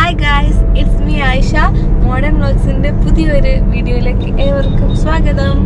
Hi guys it's me Aisha modern വ്ലോഗ്സിന്റെ പുതിയൊരു വീഡിയോയിലേക്ക് ഏവർക്കും സ്വാഗതം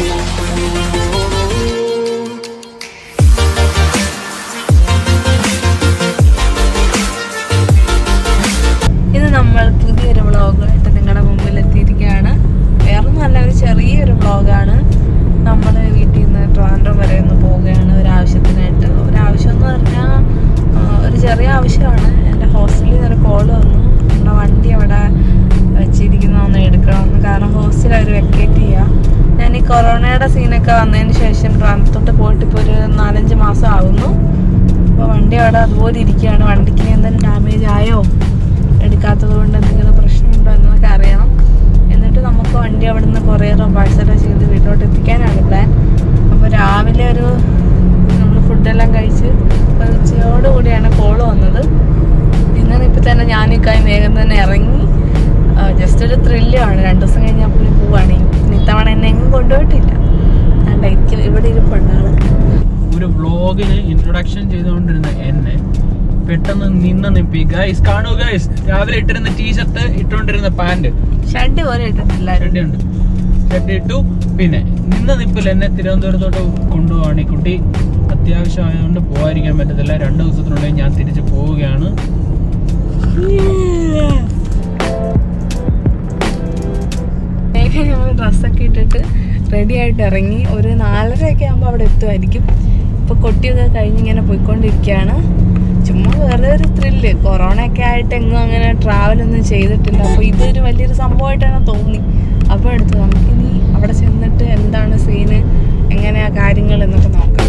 ഇന്ന് നമ്മൾ പുതിയൊരു വ്ളോഗായിട്ട് നിങ്ങളുടെ മുമ്പിൽ എത്തിയിരിക്കുകയാണ് വേറെ നല്ല ഒരു ചെറിയൊരു വ്ളോഗാണ് നമ്മൾ വീട്ടിൽ നിന്ന് ട്രിവാൻഡ്രം വരെ ഒന്ന് പോവുകയാണ് ഒരു ആവശ്യത്തിനായിട്ട് ഒരു ആവശ്യം എന്ന് പറഞ്ഞാൽ ഒരു ചെറിയ ആവശ്യമാണ് എൻ്റെ ഹോസ്റ്റലിൽ നിന്ന് ഒരു കോൾ വന്നു നമ്മുടെ വണ്ടി അവിടെ വെച്ചിരിക്കുന്ന ഒന്ന് എടുക്കണമെന്ന് കാരണം ഹോസ്റ്റൽ അവർ വെക്കേറ്റ് ചെയ്യുക ഞാൻ ഈ കൊറോണയുടെ സീനൊക്കെ വന്നതിന് ശേഷം ട്രാൻസ്പോർട്ട് പോയിട്ട് ഇപ്പോൾ ഒരു നാലഞ്ച് മാസം ആവുന്നു അപ്പോൾ വണ്ടി അവിടെ അതുപോലെ ഇരിക്കുകയാണ് വണ്ടിക്ക് എന്തെങ്കിലും ഡാമേജ് ആയോ എടുക്കാത്തത് കൊണ്ട് എന്തെങ്കിലും പ്രശ്നമുണ്ടോ എന്നൊക്കെ അറിയണം എന്നിട്ട് നമുക്ക് വണ്ടി അവിടെ നിന്ന് കൊറിയറോ പാഴ്സലോ ചെയ്ത് വീട്ടിലോട്ട് എത്തിക്കാനാണ് പ്ലാൻ അപ്പോൾ രാവിലെ ഒരു നമ്മൾ ഫുഡെല്ലാം കഴിച്ച് ഒരു ഉച്ചയോട് കൂടിയാണ് കോൾ വന്നത് ഇന്നലെ ഇപ്പം തന്നെ ഞാനിക്കായി വേഗം തന്നെ ഇറങ്ങി ജസ്റ്റ് ഒരു ത്രില്ലാണ് രണ്ട് ദിവസം കഴിഞ്ഞ് പുള്ളി പോവാണ് ഇനി ഇത്തവണ എന്നെ എങ്ങും കൊണ്ടുപോയിട്ടില്ല അല്ല എനിക്ക് ഇവിടെ ഇരിപ്പുണ്ട് ആള് ഒരു വ്ളോഗിന് ഇൻട്രൊഡക്ഷൻ ചെയ്തുകൊണ്ടിരുന്ന എന്നെ പെട്ടെന്ന് നിന്ന് നിപ്പി ഗൈസ് കാണൂ ഗൈസ് രാവിലെ ഇട്ടിരുന്ന ടീഷർട്ട് ഇട്ടുകൊണ്ടിരുന്ന പാന്റ് ഷഡ് പോലെ ഇട്ടിട്ടില്ലായിരുന്നു ഉണ്ട് ഷർട്ട് ഇട്ടു പിന്നെ നിന്ന നിപ്പിൽ എന്നെ തിരുവനന്തപുരത്തോട്ട് കൊണ്ടുപോവാണ് ഈ കുട്ടി അത്യാവശ്യമായതുകൊണ്ട് പോകാതിരിക്കാൻ പറ്റത്തില്ല രണ്ട് ദിവസത്തിനുള്ളിൽ ഞാൻ തിരിച്ചു പോവുകയാണ് ഞങ്ങൾ ഡ്രസ്സൊക്കെ ഇട്ടിട്ട് റെഡി ആയിട്ട് ഇറങ്ങി ഒരു നാലരയൊക്കെ ആകുമ്പോൾ അവിടെ എത്തുമായിരിക്കും ഇപ്പോൾ കൊട്ടിയൊക്കെ കഴിഞ്ഞ് ഇങ്ങനെ പോയിക്കൊണ്ടിരിക്കുകയാണ് ചുമ്മാ വേറെ ഒരു ത്രില്ല് കൊറോണയൊക്കെ ആയിട്ട് എങ്ങും അങ്ങനെ ട്രാവലൊന്നും ചെയ്തിട്ടില്ല അപ്പോൾ ഇതൊരു വലിയൊരു സംഭവമായിട്ടാണ് തോന്നി അപ്പോൾ എടുത്തു നമുക്കിനി അവിടെ ചെന്നിട്ട് എന്താണ് സീന് എങ്ങനെയാ കാര്യങ്ങൾ എന്നൊക്കെ നോക്കാം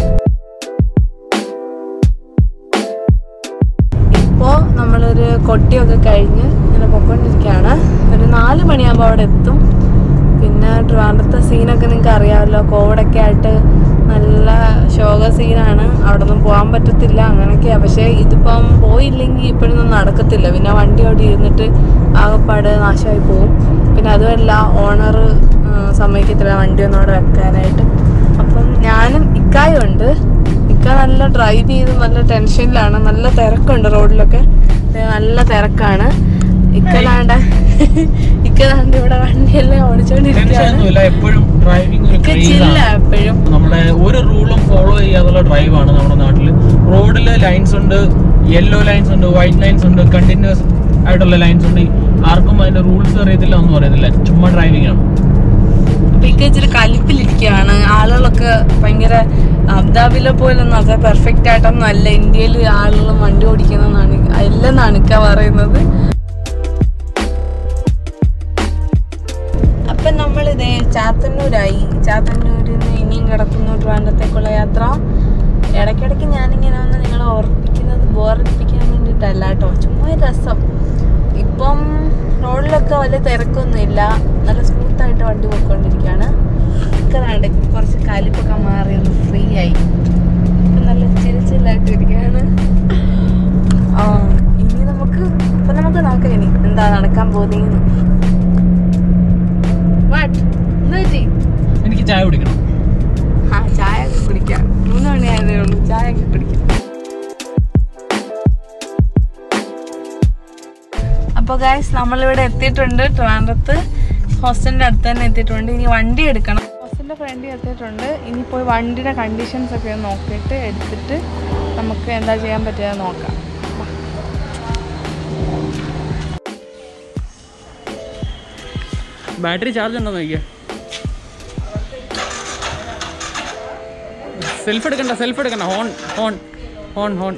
ഇപ്പോൾ നമ്മളൊരു കൊട്ടിയൊക്കെ കഴിഞ്ഞ് ഇങ്ങനെ പൊയ്ക്കൊണ്ടിരിക്കുകയാണ് ഒരു നാല് മണിയാകുമ്പോൾ അവിടെ എത്തും പിന്നെ ട്രിവാൻഡ്രത്തെ സീനൊക്കെ നിങ്ങൾക്ക് അറിയാമല്ലോ കോവിഡൊക്കെ ആയിട്ട് നല്ല ശോക സീനാണ് അവിടെ ഒന്നും പോകാൻ പറ്റത്തില്ല അങ്ങനെയൊക്കെയാണ് പക്ഷേ ഇതിപ്പം പോയില്ലെങ്കിൽ ഇപ്പോഴൊന്നും നടക്കത്തില്ല പിന്നെ വണ്ടി അവിടെ ഇരുന്നിട്ട് ആകപ്പാട് നാശമായി പോകും പിന്നെ അതുമല്ല ഓണർ സമ്മതിക്കത്തില്ല വണ്ടി ഒന്നും അവിടെ വെക്കാനായിട്ട് അപ്പം ഞാനും ഇക്കായും ഉണ്ട് ഇക്ക നല്ല ഡ്രൈവ് ചെയ്ത് നല്ല ടെൻഷനിലാണ് നല്ല തിരക്കുണ്ട് റോഡിലൊക്കെ ദേ നല്ല തിരക്കാണ് ഇക്കലാണ്ട് ഇക്കലാണ്ട് ഇവിടെ വണ്ടിയെല്ലാം ഓടിച്ചോണ്ടിരിക്കുകയാണ് ടെൻഷനൊന്നുമില്ല എപ്പോഴും ഡ്രൈവിംഗ് ഒരു ഇക്ക craze ചില്ല ആണ് എപ്പോഴും നമ്മുടെ ഒരു റൂളും ഫോളോ ചെയ്യാതുള്ള ഡ്രൈവാണ് നമ്മുടെ നാട്ടിൽ റോഡിൽ ലൈൻസ് ഉണ്ട് യെല്ലോ ലൈൻസ് ഉണ്ട് വൈറ്റ് ലൈൻസ് ഉണ്ട് കണ്ടിന്യൂസ് ആയിട്ടുള്ള ലൈൻസ് ഉണ്ട് ആർക്കും അതിന്റെ റൂൾസ് അറിയത്തില്ല ഒന്നും അറിയത്തില്ല ചുമ്മാ ഡ്രൈവിംഗ് ആണ് അപ്പൊ ഇക്ക ഇച്ചിരി കലിപ്പിലിരിക്കുകയാണ് ആളുകളൊക്കെ ഭയങ്കര അബ്ദാബിലെ പോലൊന്നും അത്ര പെർഫെക്റ്റ് ആയിട്ടൊന്നും അല്ല ഇന്ത്യയിൽ ആളുകൾ വണ്ടി ഓടിക്കുന്നതെന്നാണ് അല്ലെന്നാണ് ഇക്ക പറയുന്നത് അപ്പൊ നമ്മൾ ഇതേ ചാത്തന്നൂരായി ചാത്തന്നൂരിൽ നിന്ന് ഇനിയും കിടക്കുന്നു ട്രിവാൻഡ്രത്തേക്കുള്ള യാത്ര ഇടയ്ക്കിടയ്ക്ക് ഞാനിങ്ങനെ വന്ന് നിങ്ങളെ ഓർപ്പിക്കുന്നത് ബോറടിപ്പിക്കാൻ വേണ്ടിയിട്ടല്ല കേട്ടോ ചുമ്മാ ഒരു രസം ഇപ്പം റോഡിലൊക്കെ വലിയ തിരക്കൊന്നുമില്ല നല്ല സ്മൂത്തായിട്ട് വണ്ടി പോയിക്കൊണ്ടിരിക്കുകയാണ് ഇക്കതാണ്ട് കുറച്ച് കലിപ്പൊക്കെ മാറി ഒന്ന് ഫ്രീ ആയി ഇപ്പൊ നല്ല ചിരിച്ചില്ലായിട്ട് ഇരിക്കുകയാണ് ആ ഇനി നമുക്ക് ഇപ്പൊ നമുക്ക് നോക്കാം ഇനി എന്താ നടക്കാൻ പോകുന്നതെന്ന് വാട്ട് എന്താ പറ്റി എനിക്ക് ചായ കുടിക്കണം ആ ചായ ഒക്കെ കുടിക്കാം മൂന്ന് മണിയായതേ ഉള്ളൂ ചായ ഒക്കെ കുടിക്കാം അപ്പോൾ ഗായ്സ് നമ്മളിവിടെ എത്തിയിട്ടുണ്ട് ട്രിവാൻഡ്രത്ത് ഹോസ്റ്റലിൻ്റെ അടുത്ത് തന്നെ എത്തിയിട്ടുണ്ട് ഇനി വണ്ടി എടുക്കണം ഹോസ്റ്റലിൻ്റെ ഫ്രണ്ടിൽ എത്തിയിട്ടുണ്ട് ഇനി പോയി വണ്ടിയുടെ കണ്ടീഷൻസ് ഒക്കെ ഒന്ന് നോക്കിയിട്ട് എടുത്തിട്ട് നമുക്ക് എന്താ ചെയ്യാൻ പറ്റുക നോക്കാം വാ. ബാറ്ററി ചാർജ് ഉണ്ടോ നോക്കിയ സെൽഫ് എടുക്കണ്ട സെൽഫ് എടുക്കണ്ട ഹോൺ ഹോൺ ഹോൺ ഹോൺ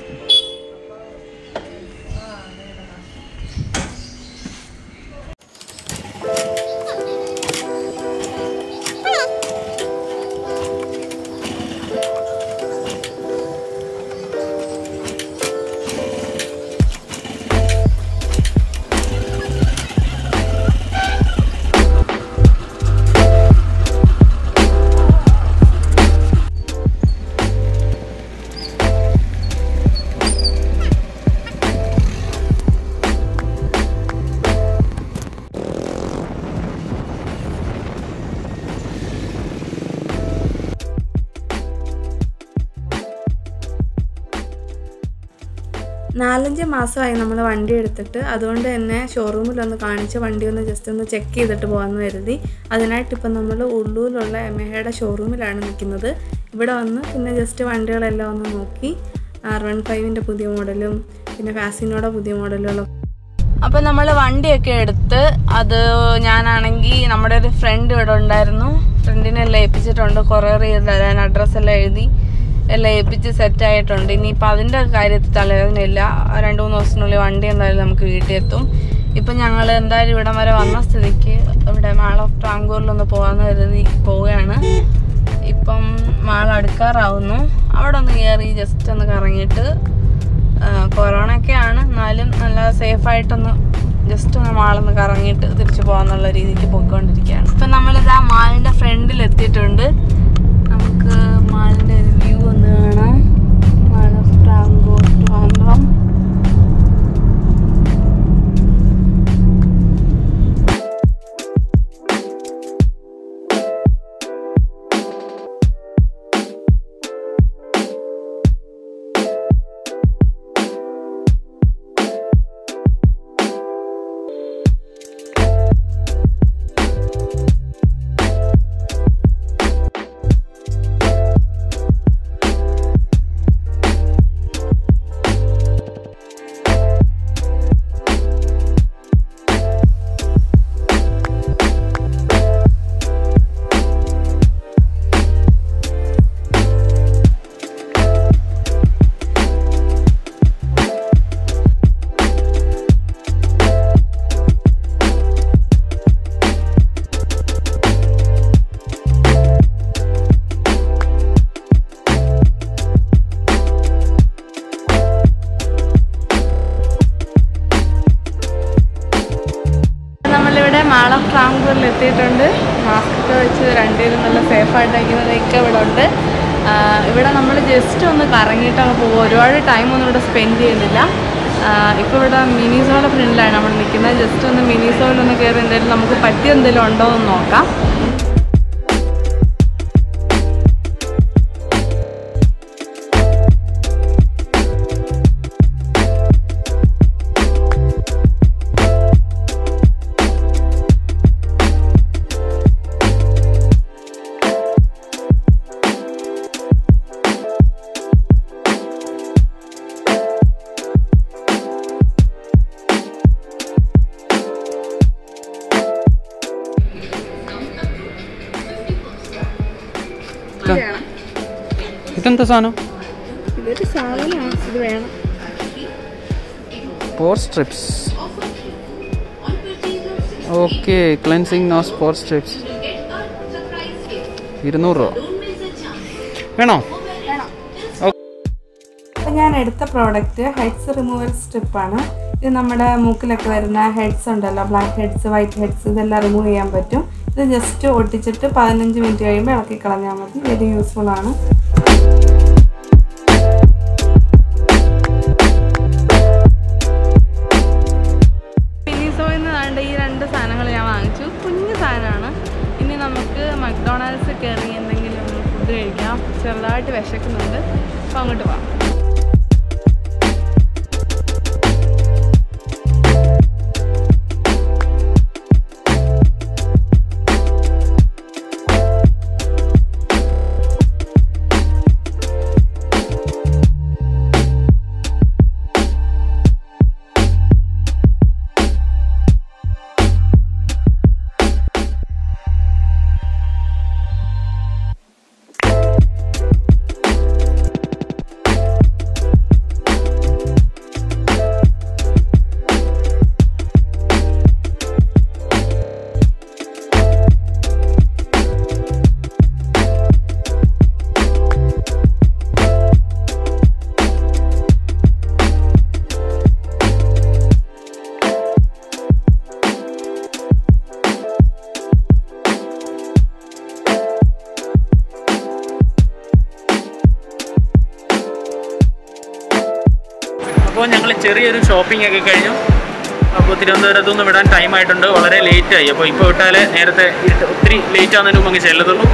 നാലഞ്ച് മാസമായി നമ്മൾ വണ്ടി എടുത്തിട്ട് അതുകൊണ്ട് തന്നെ ഷോറൂമിലൊന്ന് കാണിച്ച് വണ്ടി ഒന്ന് ജസ്റ്റ് ഒന്ന് ചെക്ക് ചെയ്തിട്ട് പോകാമെന്ന് കരുതി അതിനായിട്ട് ഇപ്പം നമ്മൾ ഉള്ളൂരിലുള്ള എമഹയുടെ ഷോറൂമിലാണ് നിൽക്കുന്നത് ഇവിടെ വന്ന് പിന്നെ ജസ്റ്റ് വണ്ടികളെല്ലാം ഒന്ന് നോക്കി ആർ വൺ ഫൈവിൻ്റെ പുതിയ മോഡലും പിന്നെ ഫാസിനോടെ പുതിയ മോഡലുകളും അപ്പം നമ്മൾ വണ്ടിയൊക്കെ എടുത്ത് അത് ഞാനാണെങ്കിൽ നമ്മുടെ ഒരു ഫ്രണ്ട് ഇവിടെ ഉണ്ടായിരുന്നു ഫ്രണ്ടിനെ എല്ലാം ഏൽപ്പിച്ചിട്ടുണ്ട് കൊറിയർ ചെയ്ത് തരാൻ അഡ്രസ്സെല്ലാം എഴുതി എല്ലാം ഏൽപ്പിച്ച് സെറ്റ് ആയിട്ടുണ്ട് ഇനിയിപ്പോൾ അതിൻ്റെ കാര്യത്തിൽ തലവേദനയില്ല രണ്ട് മൂന്ന് ദിവസത്തിനുള്ളിൽ വണ്ടി എന്തായാലും നമുക്ക് വീട്ടിൽ എത്തും ഇപ്പം ഞങ്ങൾ എന്തായാലും ഇവിടം വരെ വന്ന സ്ഥിതിക്ക് ഇവിടെ മാൾ ഓഫ് ടാങ്കൂറിലൊന്ന് പോകാമെന്ന് കരുതി പോവുകയാണ് ഇപ്പം മാൾ അടുക്കാറാവുന്നു അവിടെ ഒന്ന് കയറി ജസ്റ്റ് ഒന്ന് കറങ്ങിയിട്ട് കൊറോണ ഒക്കെയാണ് എന്നാലും നല്ല സേഫായിട്ടൊന്ന് ജസ്റ്റ് ഒന്ന് മാളൊന്ന് കറങ്ങിയിട്ട് തിരിച്ചു പോകാന്നുള്ള രീതിക്ക് പോയിക്കൊണ്ടിരിക്കുകയാണ് ഇപ്പം നമ്മളിത് ആ മാളിൻ്റെ ഫ്രണ്ടിൽ എത്തിയിട്ടുണ്ട് നമുക്ക് മാളിൻ്റെ ഒരു വ്യൂ ഒന്ന് കാണാം മാൾ ഓഫ് ട്രാങ്കോ ട്രാൻഡ്രം നമ്മളിവിടെ മാൾ ഓഫ് ട്രാങ്കൂറിൽ എത്തിയിട്ടുണ്ട് മാസ്ക് ഒക്കെ വെച്ച് രണ്ടുപേരും നല്ല സേഫായിട്ട് ഇരിക്കുന്നതൊക്കെ ഇവിടെ ഉണ്ട് ആ, ഇവിടെ നമ്മൾ ജസ്റ്റ് ഒന്ന് കറങ്ങിയിട്ട് അങ്ങ് പോകും ഒരുപാട് ടൈം ഒന്നും ഇവിടെ സ്പെൻഡ് ചെയ്യുന്നില്ല ഇപ്പോൾ ഇവിടെ മിനിസോയുടെ ഫ്രണ്ടിലാണ് നമ്മൾ നിൽക്കുന്നത് ജസ്റ്റ് ഒന്ന് മിനിസോയിൽ ഒന്ന് കയറി എന്തെങ്കിലും നമുക്ക് പറ്റിയ എന്തെങ്കിലും ഉണ്ടോ എന്ന് നോക്കാം ഇതെന്താ സാധനം ഇതൊരു സാധനമാണ് ഇത് വേണം pore strips okay cleansing nose pore strips ഇരുന്നൂറ് രൂപ വേണോ അപ്പോൾ ഞാൻ എടുത്ത പ്രോഡക്റ്റ് ഹെഡ്സ് റിമൂവൽ സ്ട്രിപ്പാണ് ഇത് നമ്മുടെ മൂക്കിലൊക്കെ വരുന്ന ഹെഡ്സ് ഉണ്ടല്ലോ ബ്ലാക്ക് ഹെഡ്സ് വൈറ്റ് ഹെഡ്സ് ഇതെല്ലാം റിമൂവ് ചെയ്യാൻ പറ്റും ഇത് ജസ്റ്റ് ഒട്ടിച്ചിട്ട് പതിനഞ്ച് മിനിറ്റ് കഴിയുമ്പോൾ ഇളക്കി കളഞ്ഞാൽ മതി വെരി യൂസ്ഫുൾ ആണ് മിനിസോയിൽ നിന്ന് വേണ്ട ഈ രണ്ട് സാധനങ്ങൾ ഞാൻ വാങ്ങിച്ചു കുഞ്ഞു സാധനമാണ് ഇനി നമുക്ക് മക്ഡൊണാൾഡ്സ് കയറി എന്തെങ്കിലും ഒന്ന് ഫുഡ് കഴിക്കാം ചെറുതായിട്ട് വിശക്കുന്നുണ്ട് അപ്പോൾ അങ്ങോട്ട് പോവാം അപ്പോൾ ഞങ്ങൾ ചെറിയൊരു ഷോപ്പിംഗ് ഒക്കെ കഴിഞ്ഞു അപ്പോൾ തിരുവനന്തപുരത്തു നിന്ന് വിടാൻ ടൈം ആയിട്ടുണ്ട് വളരെ ലേറ്റ് ആയി അപ്പോൾ ഇപ്പോൾ വിട്ടാലേ നേരത്തെ ഇരുട്ട് ഒത്തിരി ലേറ്റ് ആകുന്നതിന് മുമ്പ് അങ്ങ് ചെല്ലത്തുള്ളൂ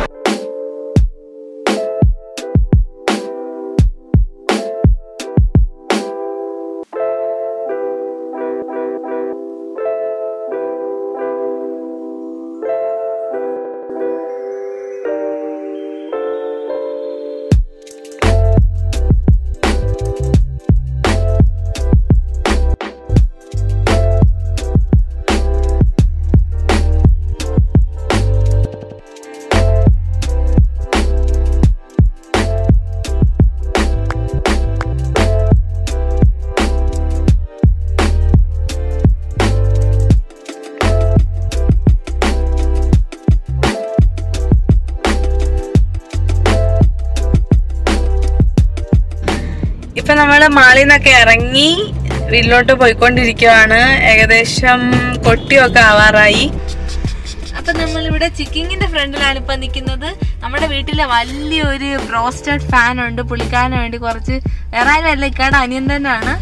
നമ്മള് മാളിൽ നിന്നൊക്കെ ഇറങ്ങി വീട്ടിലോട്ട് പോയിക്കൊണ്ടിരിക്കുവാണ് ഏകദേശം കൊട്ടിയൊക്കെ ആവാറായി അപ്പൊ നമ്മൾ ഇവിടെ ചിക്കിങ്ങിന്റെ ഫ്രണ്ടിലാണ് ഇപ്പൊ നിൽക്കുന്നത് നമ്മുടെ വീട്ടിലെ വലിയൊരു ബ്രോസ്റ്റഡ് ഫാൻ ഉണ്ട് പുള്ളിക്കാരന് വേണ്ടി കുറച്ച് വേറെ ആരും അല്ല ഇക്കാടെ അനിയൻ തന്നെയാണ്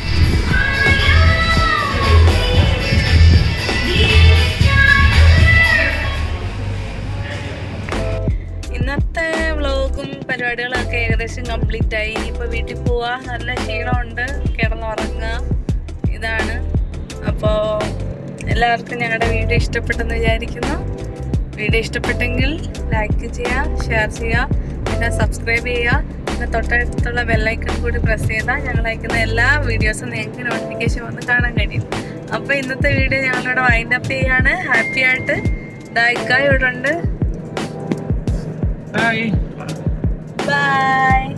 ഇന്നത്തെ വ്ളോഗും പരിപാടികളും ഒക്കെ ഏകദേശം കംപ്ലീറ്റ് ആയി ഇനിയിപ്പോൾ വീട്ടിൽ പോവാ നല്ല ക്ഷീണമുണ്ട് കിടന്നുറങ്ങുക ഇതാണ് അപ്പോൾ എല്ലാവർക്കും ഞങ്ങളുടെ വീഡിയോ ഇഷ്ടപ്പെട്ടെന്ന് വിചാരിക്കുന്നു വീഡിയോ ഇഷ്ടപ്പെട്ടെങ്കിൽ ലൈക്ക് ചെയ്യുക ഷെയർ ചെയ്യുക പിന്നെ സബ്സ്ക്രൈബ് ചെയ്യുക പിന്നെ തൊട്ടടുത്തുള്ള ബെല്ലൈക്കൺ കൂടി പ്രസ് ചെയ്താൽ ഞങ്ങൾ അയക്കുന്ന എല്ലാ വീഡിയോസും നിങ്ങൾക്ക് നോട്ടിഫിക്കേഷൻ വന്ന് കാണാൻ കഴിയും അപ്പോൾ ഇന്നത്തെ വീഡിയോ ഞങ്ങളിവിടെ വൈൻഡ് അപ്പ് ചെയ്യാണ് ഹാപ്പി ആയിട്ട് ദായിക്ക ഇവിടെ ഉണ്ട് Bye. Bye.